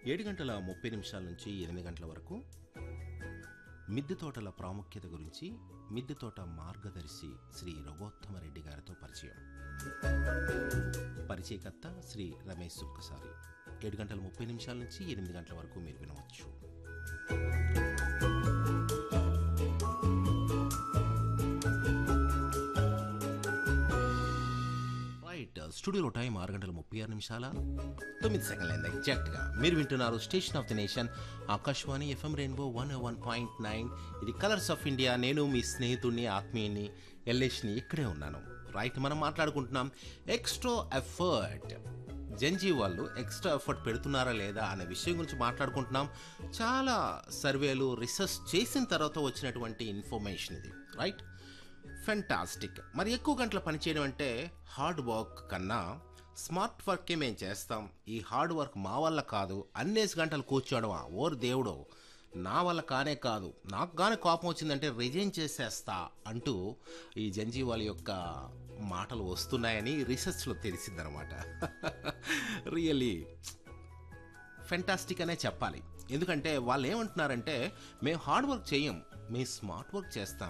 ఏడు గంటల ముప్పై నిమిషాల నుంచి ఎనిమిది గంటల వరకు మిద్దె తోటల ప్రాముఖ్యత గురించి మిద్దె తోట మార్గదర్శి శ్రీ రఘోత్తమరెడ్డి గారితో పరిచయం పరిచయకర్త శ్రీ రమేష్ సుక్కసారి ఏడు గంటల ముప్పై నిమిషాల నుంచి ఎనిమిది గంటల వరకు మీరు వినవచ్చు రైట్ స్టూడియోలో టైం ఆరు గంటల ముప్పై ఆరు నిమిషాల తొమ్మిది సెకండ్లు అయింది ఎగ్జాక్ట్గా మీరు వింటున్నారు station of the nation Akashvani FM rainbow one one point nine ఇది కలర్స్ ఆఫ్ ఇండియా నేను మీ స్నేహితుడిని ఆత్మీయుని ఎల్లేష్ని ఇక్కడే ఉన్నాను రైట్ మనం మాట్లాడుకుంటున్నాం ఎక్స్ట్రా ఎఫర్ట్ జంజీ వాళ్ళు ఎక్స్ట్రా ఎఫర్ట్ పెడుతున్నారా లేదా అనే విషయం గురించి మాట్లాడుకుంటున్నాం చాలా సర్వేలు రీసెర్చ్ చేసిన తర్వాత వచ్చినటువంటి ఇన్ఫర్మేషన్ ఇది రైట్ ఫెంటాస్టిక్ మరి ఎక్కువ గంటల పనిచేయడం అంటే హార్డ్ వర్క్ కన్నా స్మార్ట్ వర్కే మేము చేస్తాం ఈ హార్డ్ వర్క్ మా వల్ల కాదు అన్నేసి గంటలు కూర్చోవడమా ఓరు దేవుడో నా వల్ల కానే కాదు నాకు కానీ కోపం వచ్చిందంటే రిజైన్ చేసేస్తా అంటూ ఈ జంజీవాల యొక్క మాటలు వస్తున్నాయని రీసెర్చ్లో తెలిసిందనమాట రియలీ ఫెంటాస్టిక్ అనే చెప్పాలి ఎందుకంటే వాళ్ళు ఏమంటున్నారంటే మేము హార్డ్ వర్క్ చేయం మేము స్మార్ట్ వర్క్ చేస్తాం